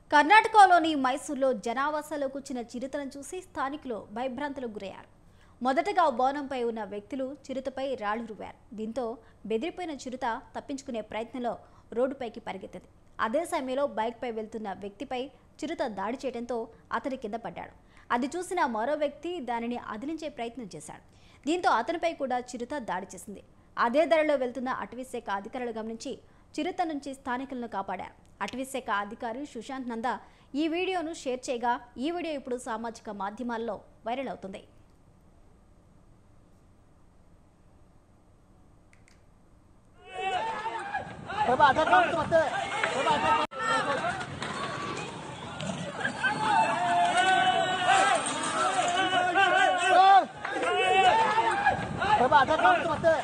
కర్ణాటకలోని మైసూర్లో జనావాసాలో కూర్చున్న చిరుతను చూసి స్థానికులు భయభ్రాంతులకు గురయ్యారు మొదటగా బోనంపై ఉన్న వ్యక్తులు చిరుతపై రాళ్లు రువ్వారు దీంతో బెదిరిపోయిన చిరుత తప్పించుకునే ప్రయత్నంలో రోడ్డుపైకి పరిగెత్తింది అదే సమయంలో బైక్పై వెళ్తున్న వ్యక్తిపై చిరుత దాడి చేయడంతో అతని కింద పడ్డాడు అది చూసిన మరో వ్యక్తి దానిని అదిలించే ప్రయత్నం చేశాడు దీంతో అతనిపై కూడా చిరుత దాడి చేసింది అదే ధరలో వెళ్తున్న అటవీశాఖ అధికారులు గమనించి చిరుత నుంచి స్థానికులను కాపాడారు అటవీశాఖ అధికారి సుశాంత్ నంద ఈ వీడియోను షేర్ చేయగా ఈ వీడియో ఇప్పుడు సామాజిక మాధ్యమాల్లో వైరల్ అవుతుంది Coba ada kau tu mata. Coba ada kau. Coba ada kau tu mata.